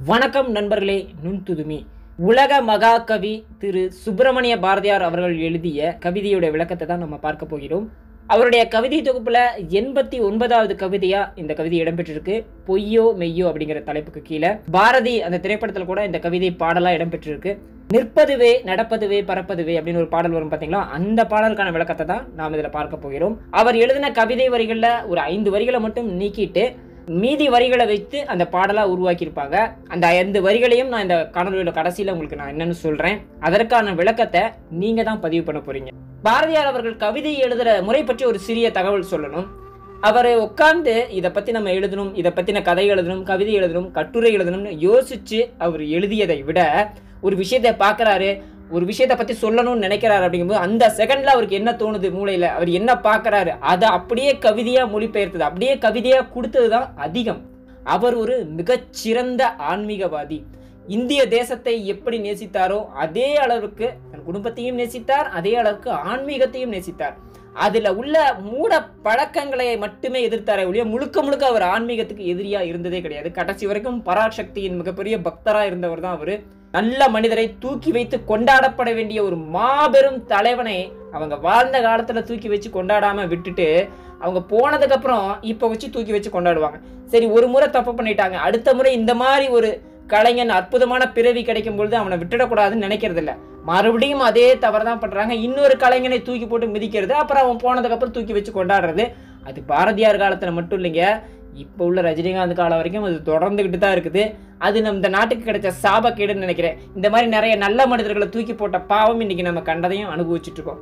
வணக்கம் நண்பர்களே நுண்துதுமி உலக மகாகவி திரு சுப்பிரமணிய பாரதியார் அவர்கள் எழுதிய கவிதையோட விளக்கத்தை தான் நம்ம பார்க்க போகிறோம் அவருடைய கவிதை தொகுப்புல எண்பத்தி ஒன்பதாவது கவிதையா இந்த கவிதை இடம்பெற்றிருக்கு பொய்யோ மெய்யோ அப்படிங்கிற தலைப்புக்கு கீழே பாரதி அந்த திரைப்படத்துல கூட இந்த கவிதை பாடலா இடம்பெற்றிருக்கு நிற்பதுவே நடப்பதுவே பறப்பதுவே அப்படின்னு ஒரு பாடல் வரும் பாத்தீங்களா அந்த பாடலுக்கான விளக்கத்தை தான் நாம் இதில் பார்க்க போகிறோம் அவர் எழுதின கவிதை வரிகளில் ஒரு ஐந்து வரிகளை மட்டும் நீக்கிட்டு மீதி வரிகளை வைத்து அந்த பாடலாக உருவாக்கியிருப்பாங்க அந்த ஐந்து வரிகளையும் நான் இந்த காணொலியோட கடைசியில் உங்களுக்கு நான் என்னன்னு சொல்கிறேன் அதற்கான விளக்கத்தை நீங்கள் தான் பதிவு பண்ண போறீங்க பாரதியார் அவர்கள் கவிதை எழுதுகிற முறை பற்றி ஒரு சிறிய தகவல் சொல்லணும் அவர் உட்கார்ந்து இதை பற்றி நம்ம எழுதணும் இதை பற்றின கதை எழுதணும் கவிதை எழுதணும் கட்டுரை எழுதணும்னு யோசிச்சு அவர் எழுதியதை விட ஒரு விஷயத்தை பார்க்குறாரு ஒரு விஷயத்தை பற்றி சொல்லணும்னு நினைக்கிறாரு அப்படிங்கும்போது அந்த செகண்டில் அவருக்கு என்ன தோணுது மூளையில் அவர் என்ன பார்க்குறாரு அதை அப்படியே கவிதையாக மொழிபெயர்த்தது அப்படியே கவிதையாக கொடுத்தது தான் அதிகம் அவர் ஒரு மிகச்சிறந்த ஆன்மீகவாதி இந்திய தேசத்தை எப்படி நேசித்தாரோ அதே அளவுக்கு தன் குடும்பத்தையும் நேசித்தார் அதே அளவுக்கு ஆன்மீகத்தையும் நேசித்தார் அதுல உள்ள மூட பழக்கங்களை மட்டுமே எதிர்த்தாரே ஒழிய முழுக்க முழுக்க அவர் ஆன்மீகத்துக்கு எதிரியா இருந்ததே கிடையாது கடைசி வரைக்கும் பராசக்தியின் மிகப்பெரிய பக்தரா இருந்தவர் தான் அவரு நல்ல மனிதரை தூக்கி வைத்து கொண்டாடப்பட வேண்டிய ஒரு மாபெரும் தலைவனை அவங்க வாழ்ந்த காலத்துல தூக்கி வச்சு கொண்டாடாம விட்டுட்டு அவங்க போனதுக்கு அப்புறம் இப்ப வச்சு தூக்கி வச்சு கொண்டாடுவாங்க சரி ஒரு முறை தப்பு பண்ணிட்டாங்க அடுத்த முறை இந்த மாதிரி ஒரு கலைஞன் அற்புதமான பிறவி கிடைக்கும் பொழுது அவனை விட்டுடக்கூடாதுன்னு நினைக்கிறது இல்ல மறுபடியும் அதே தவறு தான் பண்றாங்க இன்னொரு கலைஞனை தூக்கி போட்டு மிதிக்கிறது அப்புறம் அவன் போனதுக்கு அப்புறம் தூக்கி வச்சு கொண்டாடுறது அது பாரதியார் காலத்துல மட்டும் இல்லைங்க இப்போ உள்ள ரஜினிகாந்த் காலம் வரைக்கும் அது தொடர்ந்துகிட்டு தான் இருக்குது அது நம்ம இந்த நாட்டுக்கு கிடைச்ச சாபக்கேடுன்னு நினைக்கிறேன் இந்த மாதிரி நிறைய நல்ல மனிதர்களை தூக்கி போட்ட பாவம் இன்னைக்கு நம்ம கண்டதையும் அனுபவிச்சுட்டு இருக்கோம்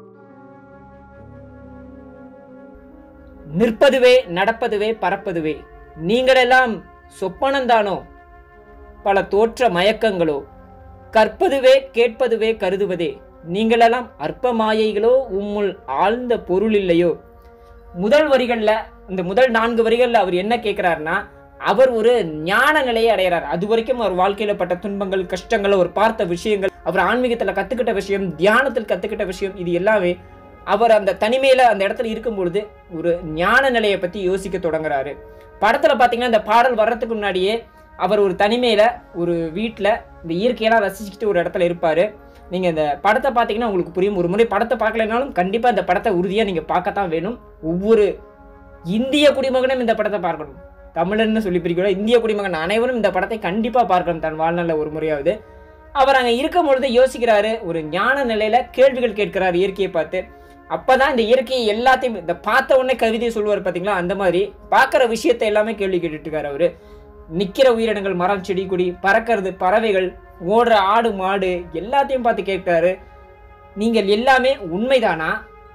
நிற்பதுவே நடப்பதுவே பறப்பதுவே நீங்களெல்லாம் சொப்பனந்தானோ பல தோற்ற மயக்கங்களோ கற்பதுவே கேட்பதுவே கருதுவதே நீங்களெல்லாம் அற்ப மாயைகளோ உம்முள் ஆழ்ந்த பொருள் இல்லையோ முதல் வரிகளில் இந்த முதல் நான்கு வரிகளில் அவர் என்ன கேட்குறாருன்னா அவர் ஒரு ஞான நிலையை அடைகிறார் அது வரைக்கும் அவர் வாழ்க்கையில பட்ட துன்பங்கள் கஷ்டங்கள் அவர் பார்த்த விஷயங்கள் அவர் ஆன்மீகத்தில் கற்றுக்கிட்ட விஷயம் தியானத்தில் கற்றுக்கிட்ட விஷயம் இது எல்லாமே அவர் அந்த தனிமையில அந்த இடத்துல இருக்கும் பொழுது ஒரு ஞான நிலையை பற்றி யோசிக்க தொடங்குறாரு படத்தில் பார்த்தீங்கன்னா இந்த பாடல் வர்றதுக்கு முன்னாடியே அவர் ஒரு தனிமையில் ஒரு வீட்டில் இந்த இயற்கையெல்லாம் ரசிச்சுக்கிட்டு ஒரு இடத்துல இருப்பார் நீங்கள் இந்த படத்தை பார்த்தீங்கன்னா உங்களுக்கு புரியும் ஒரு முறை படத்தை பார்க்கலைனாலும் கண்டிப்பாக இந்த படத்தை உறுதியாக நீங்கள் பார்க்கத்தான் வேணும் ஒவ்வொரு இந்திய குடிமகனும் இந்த படத்தை பார்க்கணும் தமிழன்னு சொல்லி பிரிக்கூட இந்திய குடிமகன் அனைவரும் இந்த படத்தை கண்டிப்பாக பார்க்கணும் தன் வாழ்நாளில் ஒரு முறையாவது அவர் அங்கே இருக்கும் பொழுது யோசிக்கிறாரு ஒரு ஞான நிலையில் கேள்விகள் கேட்கிறார் இயற்கையை பார்த்து அப்பதான் இந்த இயற்கையை எல்லாத்தையும் இந்த பார்த்த உடனே கவிதையை சொல்லுவார் பார்த்தீங்களா அந்த மாதிரி பார்க்குற விஷயத்தை எல்லாமே கேள்வி கேட்டுட்டு இருக்காரு அவரு நிற்கிற உயிரினங்கள் மரம் செடி கொடி பறக்கிறது பறவைகள் ஓடுற ஆடு மாடு எல்லாத்தையும் பார்த்து கேட்கிறாரு நீங்கள் எல்லாமே உண்மைதானா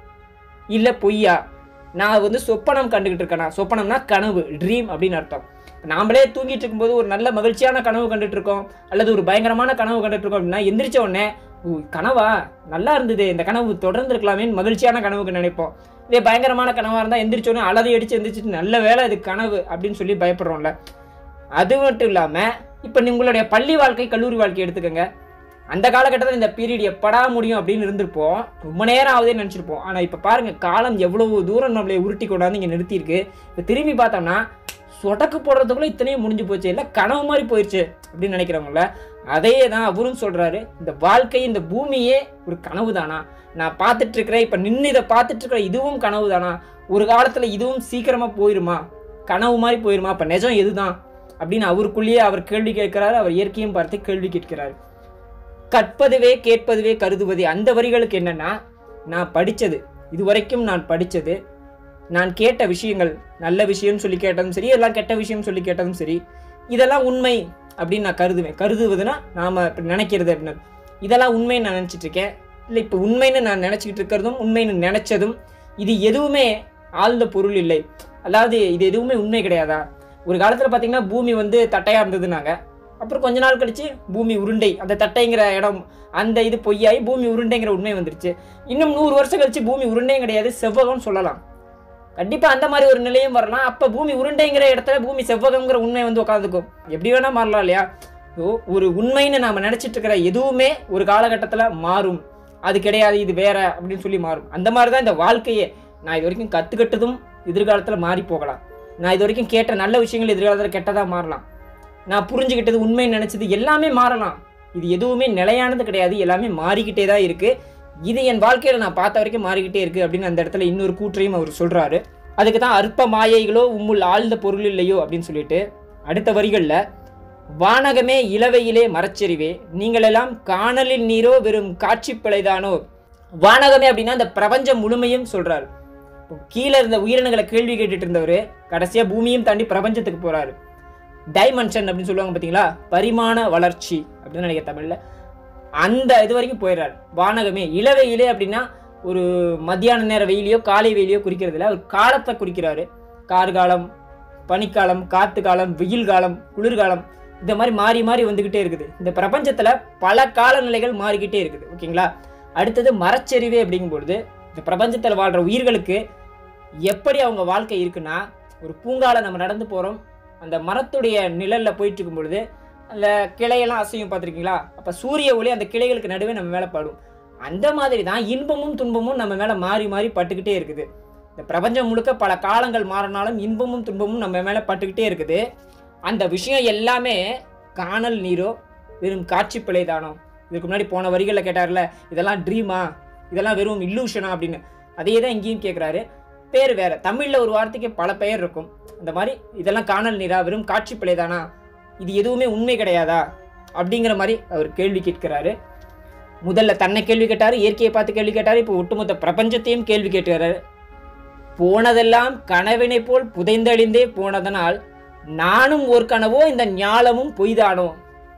இல்லை பொய்யா நான் வந்து சொப்பனம் கண்டுகிட்டு இருக்கேனா சொப்பனம்னா கனவு ட்ரீம் அப்படின்னு அர்த்தம் நாமளே தூங்கிட்டு இருக்கும்போது ஒரு நல்ல மகிழ்ச்சியான கனவு கண்டுட்டு இருக்கோம் அல்லது ஒரு பயங்கரமான கனவு கண்டுட்டு இருக்கோம் அப்படின்னா எந்திரிச்ச உடனே "ஓ, கனவா நல்லா இருந்தது இந்த கனவு தொடர்ந்து இருக்கலாமே மகிழ்ச்சியான கனவுக்கு நினைப்போம் இதே பயங்கரமான கனவா இருந்தால் எந்திரிச்ச உடனே அலறி அடிச்சு எந்திரிச்சிட்டு நல்ல வேலை இது கனவு அப்படின்னு சொல்லி பயப்படுறோம்ல அது மட்டும் இல்லாமல் இப்போ உங்களுடைய பள்ளி வாழ்க்கை கல்லூரி வாழ்க்கை எடுத்துக்கோங்க அந்த காலகட்டத்தில் இந்த பீரியட் எப்படா முடியும் அப்படின்னு இருந்திருப்போம் ரொம்ப நேரம் ஆகுதுன்னு நினச்சிருப்போம் ஆனால் இப்போ பாருங்க காலம் எவ்வளவு தூரம் நம்மளை உருட்டி கொண்டாந்து இங்கே நிறுத்தியிருக்கு இப்போ திரும்பி பார்த்தோம்னா சொடக்கு போடுறதுக்குள்ள இத்தனையும் முடிஞ்சு போச்சு இல்லை கனவு மாதிரி போயிடுச்சு அப்படின்னு நினைக்கிறவங்கள அதையே தான் அவரும் சொல்றாரு இந்த வாழ்க்கை இந்த பூமியே ஒரு கனவு தானா நான் பார்த்துட்டு இருக்கிறேன் இப்போ நின்று இதை பார்த்துட்டு இருக்கிற இதுவும் கனவு தானா ஒரு காலத்தில் இதுவும் சீக்கிரமா போயிருமா கனவு மாதிரி போயிருமா அப்போ நிஜம் எதுதான் அப்படின்னு அவருக்குள்ளேயே அவர் கேள்வி கேட்கிறாரு அவர் இயற்கையும் பார்த்து கேள்வி கேட்கிறாரு கற்பதுவே கேட்பதுவே கருதுவதே அந்த வரிகளுக்கு என்னன்னா நான் படித்தது இதுவரைக்கும் நான் படித்தது நான் கேட்ட விஷயங்கள் நல்ல விஷயம்னு சொல்லி கேட்டதும் சரி எல்லாம் கெட்ட விஷயம் சொல்லி கேட்டதும் சரி இதெல்லாம் உண்மை அப்படின்னு நான் கருதுவேன் கருதுவதுன்னா நாம் இப்படி நினைக்கிறது அப்படின்னு இதெல்லாம் உண்மைன்னு நான் நினச்சிட்டு இருக்கேன் இல்லை இப்போ உண்மைன்னு நான் நினச்சிக்கிட்டு இருக்கிறதும் உண்மைன்னு நினச்சதும் இது எதுவுமே ஆழ்ந்த பொருள் இல்லை அதாவது இது எதுவுமே உண்மை கிடையாதா ஒரு காலத்தில் பார்த்தீங்கன்னா பூமி வந்து தட்டையாக இருந்ததுனாங்க அப்புறம் கொஞ்ச நாள் கழிச்சு பூமி உருண்டை அந்த தட்டைங்கிற இடம் அந்த இது பொய்யாகி பூமி உருண்டைங்கிற உண்மை வந்துருச்சு இன்னும் நூறு வருஷம் கழிச்சு பூமி உருண்டையும் கிடையாது செவ்வகம்னு சொல்லலாம் கண்டிப்பா அந்த மாதிரி ஒரு நிலையும் வரலாம் அப்ப பூமி உருண்டைங்கிற இடத்துல பூமி செவ்வகம்ங்கிற உண்மை வந்து உட்காந்துக்கும் எப்படி வேணா மாறலாம் இல்லையா ஸோ ஒரு உண்மைன்னு நாம நினைச்சிட்டு இருக்கிற எதுவுமே ஒரு காலகட்டத்துல மாறும் அது கிடையாது இது வேற அப்படின்னு சொல்லி மாறும் அந்த மாதிரி தான் இந்த வாழ்க்கையே நான் இது வரைக்கும் கத்துக்கிட்டதும் எதிர்காலத்துல மாறி போகலாம் நான் இது வரைக்கும் கேட்ட நல்ல விஷயங்கள் எதிர்காலத்தில் கெட்டதா மாறலாம் நான் புரிஞ்சுக்கிட்டது உண்மைன்னு நினச்சது எல்லாமே மாறலாம் இது எதுவுமே நிலையானது கிடையாது எல்லாமே மாறிக்கிட்டே தான் இருக்குது இது என் வாழ்க்கையில் நான் பார்த்த வரைக்கும் மாறிக்கிட்டே இருக்குது அப்படின்னு அந்த இடத்துல இன்னொரு கூற்றையும் அவர் சொல்கிறாரு அதுக்கு தான் அற்ப மாயைகளோ உம்முள் ஆழ்ந்த பொருள் இல்லையோ அப்படின்னு சொல்லிட்டு அடுத்த வரிகளில் வானகமே இளவையிலே மரச்செறிவே நீங்களெல்லாம் காணலில் நீரோ வெறும் காட்சி பிழைதானோ வானகமே அப்படின்னா அந்த பிரபஞ்சம் முழுமையும் சொல்றாரு இப்போ கீழே இருந்த உயிரினங்களை கேள்வி கேட்டுட்டு இருந்தவர் கடைசியாக பூமியும் தாண்டி பிரபஞ்சத்துக்கு போறாரு டைமென்ஷன் அப்படின்னு சொல்லுவாங்க பார்த்தீங்களா பரிமாண வளர்ச்சி அப்படின்னு நினைக்கிற தமிழில் அந்த இது வரைக்கும் போயிடுறாரு வானகமே இளவெயிலே அப்படின்னா ஒரு மத்தியான நேர வெயிலையோ காலை வெயிலையோ குறிக்கிறதுல ஒரு காலத்தை குறிக்கிறாரு கார்காலம் பனிக்காலம் காத்து காலம் வெயில் காலம் குளிர்காலம் இந்த மாதிரி மாறி மாறி வந்துக்கிட்டே இருக்குது இந்த பிரபஞ்சத்தில் பல காலநிலைகள் மாறிக்கிட்டே இருக்குது ஓகேங்களா அடுத்தது மரச்செறிவே அப்படிங்கும்பொழுது இந்த பிரபஞ்சத்தில் வாழ்கிற உயிர்களுக்கு எப்படி அவங்க வாழ்க்கை இருக்குன்னா ஒரு பூங்கால நம்ம நடந்து போகிறோம் அந்த மரத்துடைய நிழலில் போயிட்டு இருக்கும் பொழுது அந்த கிளையெல்லாம் அசையும் பார்த்துருக்கீங்களா அப்போ சூரிய ஒளி அந்த கிளைகளுக்கு நடுவே நம்ம மேலே படும் அந்த மாதிரி தான் இன்பமும் துன்பமும் நம்ம மேலே மாறி மாறி பட்டுக்கிட்டே இருக்குது இந்த பிரபஞ்சம் முழுக்க பல காலங்கள் மாறினாலும் இன்பமும் துன்பமும் நம்ம மேலே பட்டுக்கிட்டே இருக்குது அந்த விஷயம் எல்லாமே காணல் நீரோ வெறும் காட்சி பிழைதானோ இதுக்கு முன்னாடி போன வரிகளில் கேட்டார்ல இதெல்லாம் ட்ரீமா இதெல்லாம் வெறும் இல்லூஷனா அப்படின்னு அதே தான் இங்கேயும் கேட்குறாரு பேர் வேற தமிழில் ஒரு வார்த்தைக்கு பல பெயர் இருக்கும் அந்த மாதிரி இதெல்லாம் காணல் நீரா வெறும் காட்சி பிழைதானா இது எதுவுமே உண்மை கிடையாதா அப்படிங்கிற மாதிரி அவர் கேள்வி கேட்கிறாரு முதல்ல தன்னை கேள்வி கேட்டாரு இயற்கையை பார்த்து கேள்வி கேட்டாரு இப்போ ஒட்டுமொத்த பிரபஞ்சத்தையும் கேள்வி கேட்கிறாரு போனதெல்லாம் கனவினை போல் புதைந்தழிந்தே போனதனால் நானும் ஒரு கனவோ இந்த ஞாலமும் பொய்தானோ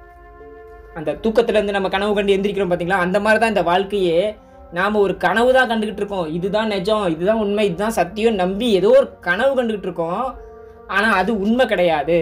அந்த தூக்கத்துல இருந்து நம்ம கனவு கண்டு எந்திரிக்கிறோம் பாத்தீங்களா அந்த மாதிரி தான் இந்த வாழ்க்கையே நாம ஒரு கனவு தான் கண்டுகிட்டு இருக்கோம் இதுதான் நிஜம் இதுதான் உண்மை இதுதான் சத்தியம் நம்பி ஏதோ ஒரு கனவு கண்டுகிட்டு இருக்கோம் ஆனா அது உண்மை கிடையாது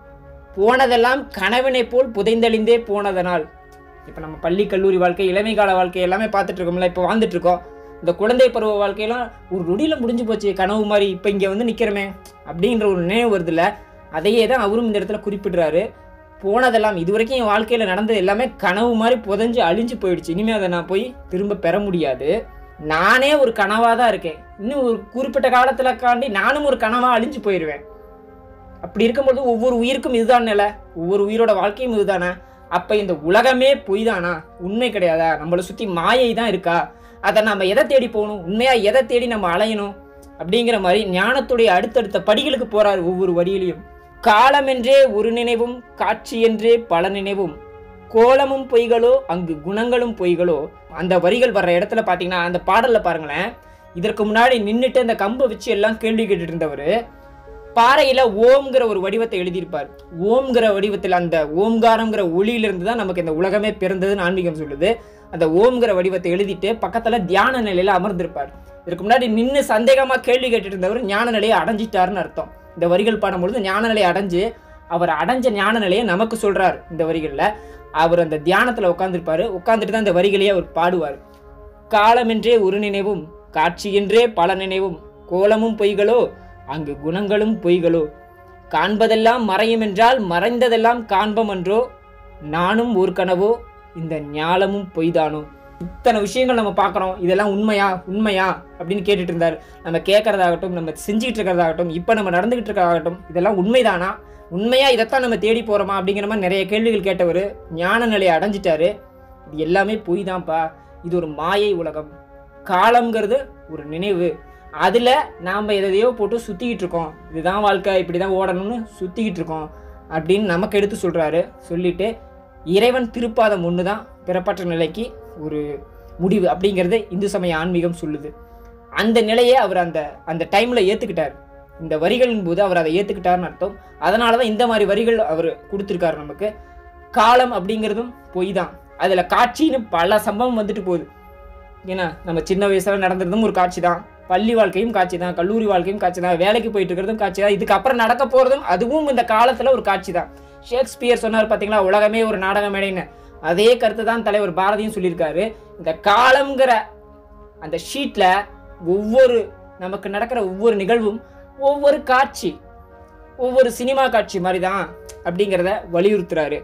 போனதெல்லாம் கனவினை போல் புதைந்தழிந்தே போனதனால் இப்போ நம்ம பள்ளி கல்லூரி வாழ்க்கை இளமை கால வாழ்க்கை எல்லாமே பார்த்துட்டு இருக்கோம்ல இப்போ வாழ்ந்துட்டு இருக்கோம் இந்த குழந்தை பருவ வாழ்க்கையெல்லாம் ஒரு நொடியில் முடிஞ்சு போச்சு கனவு மாதிரி இப்போ இங்கே வந்து நிற்கிறமே அப்படின்ற ஒரு நினைவு வருதுல்ல அதையே தான் அவரும் இந்த இடத்துல குறிப்பிடுறாரு போனதெல்லாம் இது வரைக்கும் என் வாழ்க்கையில் நடந்தது எல்லாமே கனவு மாதிரி புதைஞ்சு அழிஞ்சு போயிடுச்சு இனிமேல் அதை நான் போய் திரும்ப பெற முடியாது நானே ஒரு கனவாக தான் இருக்கேன் இன்னும் ஒரு குறிப்பிட்ட காலத்தில் காண்டி நானும் ஒரு கனவாக அழிஞ்சு போயிடுவேன் அப்படி இருக்கும்போது ஒவ்வொரு உயிருக்கும் இதுதான் நிலை ஒவ்வொரு உயிரோட வாழ்க்கையும் இதுதானே அப்போ இந்த உலகமே பொய் தானா உண்மை கிடையாதா நம்மளை சுற்றி மாயை தான் இருக்கா அதை நம்ம எதை தேடி போகணும் உண்மையாக எதை தேடி நம்ம அலையணும் அப்படிங்கிற மாதிரி ஞானத்துடைய அடுத்தடுத்த படிகளுக்கு போறார் ஒவ்வொரு வரியிலையும் காலமென்றே ஒரு நினைவும் காட்சி என்றே பல நினைவும் கோலமும் பொய்களோ அங்கு குணங்களும் பொய்களோ அந்த வரிகள் வர்ற இடத்துல பார்த்தீங்கன்னா அந்த பாடல்ல பாருங்களேன் இதற்கு முன்னாடி நின்றுட்டு அந்த கம்பை வச்சு எல்லாம் கேள்வி கேட்டுட்டு இருந்தவர் பாறையில ஓம்ங்கிற ஒரு வடிவத்தை எழுதியிருப்பார் ஓம்ங்கிற வடிவத்தில் அந்த ஓம்காரங்கிற ஒளியிலிருந்து தான் நமக்கு இந்த உலகமே பிறந்ததுன்னு ஆன்மீகம் சொல்லுது அந்த ஓம்ங்கிற வடிவத்தை எழுதிட்டு பக்கத்துல தியான நிலையில அமர்ந்திருப்பார் இதுக்கு முன்னாடி நின்று சந்தேகமா கேள்வி கேட்டுட்டு இருந்தவர் ஞான நிலையை அடைஞ்சிட்டாருன்னு அர்த்தம் இந்த வரிகள் பாடும்பொழுது ஞான நிலையை அடைஞ்சு அவர் அடைஞ்ச ஞான நிலையை நமக்கு சொல்றார் இந்த வரிகளில் அவர் அந்த தியானத்துல உட்காந்துருப்பாரு உட்காந்துட்டு தான் இந்த வரிகளையே அவர் பாடுவார் காலமென்றே ஒரு நினைவும் காட்சியென்றே பல நினைவும் கோலமும் பொய்களோ அங்கு குணங்களும் பொய்களோ காண்பதெல்லாம் மறையும் என்றால் மறைந்ததெல்லாம் காண்பம் என்றோ நானும் ஒரு கனவோ இந்த ஞாலமும் பொய்தானோ இத்தனை விஷயங்கள் நம்ம பார்க்குறோம் இதெல்லாம் உண்மையா உண்மையா அப்படின்னு கேட்டுட்டு இருந்தார் நம்ம கேட்கறதாகட்டும் நம்ம செஞ்சுக்கிட்டு இருக்கிறதாகட்டும் இப்போ நம்ம நடந்துகிட்டு இருக்கிறதாகட்டும் இதெல்லாம் உண்மைதானா உண்மையா இதைத்தான் நம்ம தேடி போகிறோமா அப்படிங்கிற மாதிரி நிறைய கேள்விகள் கேட்டவர் ஞான நிலையை அடைஞ்சிட்டாரு இது எல்லாமே பொய் தான்ப்பா இது ஒரு மாயை உலகம் காலம்ங்கிறது ஒரு நினைவு அதில் நாம் எதையோ போட்டு சுற்றிக்கிட்டு இருக்கோம் இதுதான் வாழ்க்கை இப்படி தான் ஓடணும்னு சுற்றிக்கிட்டு இருக்கோம் அப்படின்னு நமக்கு எடுத்து சொல்கிறாரு சொல்லிட்டு இறைவன் திருப்பாதம் ஒன்று தான் பிறப்பற்ற நிலைக்கு ஒரு முடிவு அப்படிங்கிறது இந்து சமய ஆன்மீகம் சொல்லுது அந்த நிலையை அவர் அந்த அந்த டைமில் ஏற்றுக்கிட்டார் இந்த வரிகளின் போது அவர் அதை ஏற்றுக்கிட்டாருன்னு அர்த்தம் அதனால தான் இந்த மாதிரி வரிகள் அவர் கொடுத்துருக்காரு நமக்கு காலம் அப்படிங்கிறதும் பொய் தான் அதில் காட்சின்னு பல சம்பவம் வந்துட்டு போகுது ஏன்னா நம்ம சின்ன வயசுல நடந்ததும் ஒரு காட்சி தான் பள்ளி வாழ்க்கையும் காட்சி தான் கல்லூரி வாழ்க்கையும் காட்சி தான் வேலைக்கு போயிட்டு இருக்கிறதும் காட்சி தான் இதுக்கப்புறம் நடக்க போகிறதும் அதுவும் இந்த காலத்தில் ஒரு காட்சி தான் ஷேக்ஸ்பியர் சொன்னார் பார்த்தீங்களா உலகமே ஒரு நாடக மேடைன்னு அதே கருத்து தான் தலைவர் பாரதியும் சொல்லியிருக்காரு இந்த காலம்ங்கிற அந்த ஷீட்டில் ஒவ்வொரு நமக்கு நடக்கிற ஒவ்வொரு நிகழ்வும் ஒவ்வொரு காட்சி ஒவ்வொரு சினிமா காட்சி மாதிரி தான் அப்படிங்கிறத வலியுறுத்துறாரு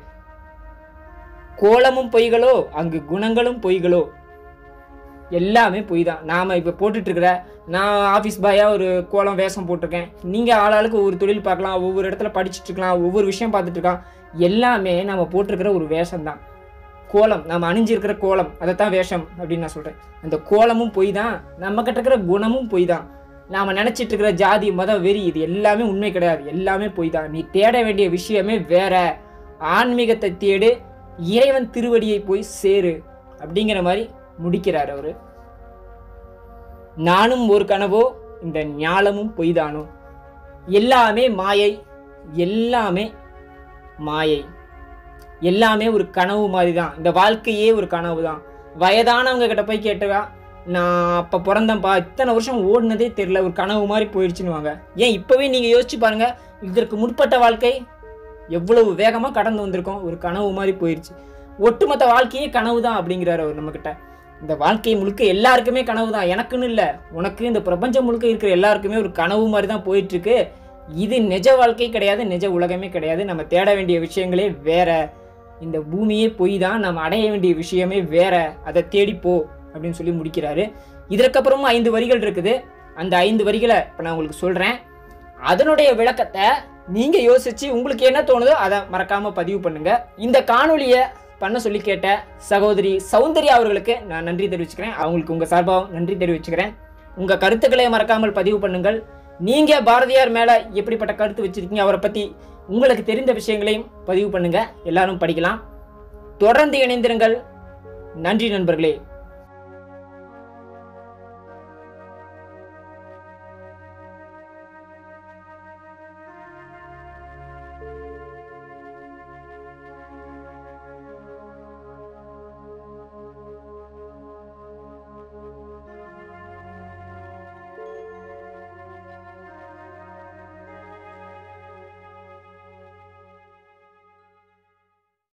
கோலமும் பொய்களோ அங்கு குணங்களும் பொய்களோ எல்லாமே பொய் தான் நாம் இப்போ போட்டுட்டு இருக்கிற நான் ஆஃபீஸ் பாயாக ஒரு கோலம் வேஷம் போட்டிருக்கேன் நீங்கள் ஆளாளுக்கு ஒவ்வொரு தொழில் பார்க்கலாம் ஒவ்வொரு இடத்துல படிச்சுட்டு இருக்கலாம் ஒவ்வொரு விஷயம் பார்த்துட்டு இருக்கலாம் எல்லாமே நம்ம போட்டிருக்கிற ஒரு வேஷம்தான் கோலம் நம்ம அணிஞ்சிருக்கிற கோலம் அதைத்தான் வேஷம் அப்படின்னு நான் சொல்கிறேன் அந்த கோலமும் பொய் தான் நம்ம கிட்ட இருக்கிற குணமும் பொய் தான் நாம் நினச்சிட்டு இருக்கிற ஜாதி மதம் வெறி இது எல்லாமே உண்மை கிடையாது எல்லாமே பொய் தான் நீ தேட வேண்டிய விஷயமே வேற ஆன்மீகத்தை தேடு இறைவன் திருவடியை போய் சேரு அப்படிங்கிற மாதிரி முடிக்கிறார் அவரு நானும் ஒரு கனவோ இந்த ஞாலமும் பொய்தானோ எல்லாமே மாயை எல்லாமே மாயை எல்லாமே ஒரு கனவு மாதிரி தான் இந்த வாழ்க்கையே ஒரு கனவு தான் வயதானவங்க கிட்ட போய் கேட்டா நான் அப்போ பிறந்தேன்ப்பா இத்தனை வருஷம் ஓடினதே தெரியல ஒரு கனவு மாதிரி போயிடுச்சுன்னுவாங்க ஏன் இப்போவே நீங்கள் யோசிச்சு பாருங்க இதற்கு முற்பட்ட வாழ்க்கை எவ்வளவு வேகமாக கடந்து வந்திருக்கோம் ஒரு கனவு மாதிரி போயிடுச்சு ஒட்டுமொத்த வாழ்க்கையே கனவு தான் அப்படிங்கிறாரு அவர் நம்மக்கிட்ட இந்த வாழ்க்கை முழுக்க எல்லாருக்குமே கனவு தான் எனக்குன்னு இல்லை உனக்கு இந்த பிரபஞ்சம் முழுக்க இருக்கிற எல்லாருக்குமே ஒரு கனவு மாதிரி தான் போயிட்டுருக்கு இது நிஜ வாழ்க்கை கிடையாது நிஜ உலகமே கிடையாது நம்ம தேட வேண்டிய விஷயங்களே வேற இந்த பூமியே பொய் தான் நம்ம அடைய வேண்டிய விஷயமே வேற அதை தேடிப்போ அப்படின்னு சொல்லி முடிக்கிறாரு இதற்கப்புறமும் ஐந்து வரிகள் இருக்குது அந்த ஐந்து வரிகளை இப்போ நான் உங்களுக்கு சொல்கிறேன் அதனுடைய விளக்கத்தை நீங்கள் யோசிச்சு உங்களுக்கு என்ன தோணுதோ அதை மறக்காம பதிவு பண்ணுங்க இந்த காணொளியை பண்ண சொல்லி கேட்ட சகோதரி சௌந்தர்யா அவர்களுக்கு நான் நன்றி தெரிவிச்சுக்கிறேன் அவங்களுக்கு உங்கள் சார்பாக நன்றி தெரிவிச்சுக்கிறேன் உங்கள் கருத்துக்களை மறக்காமல் பதிவு பண்ணுங்கள் நீங்கள் பாரதியார் மேலே எப்படிப்பட்ட கருத்து வச்சிருக்கீங்க அவரை பற்றி உங்களுக்கு தெரிந்த விஷயங்களையும் பதிவு பண்ணுங்க எல்லாரும் படிக்கலாம் தொடர்ந்து இணைந்திருங்கள் நன்றி நண்பர்களே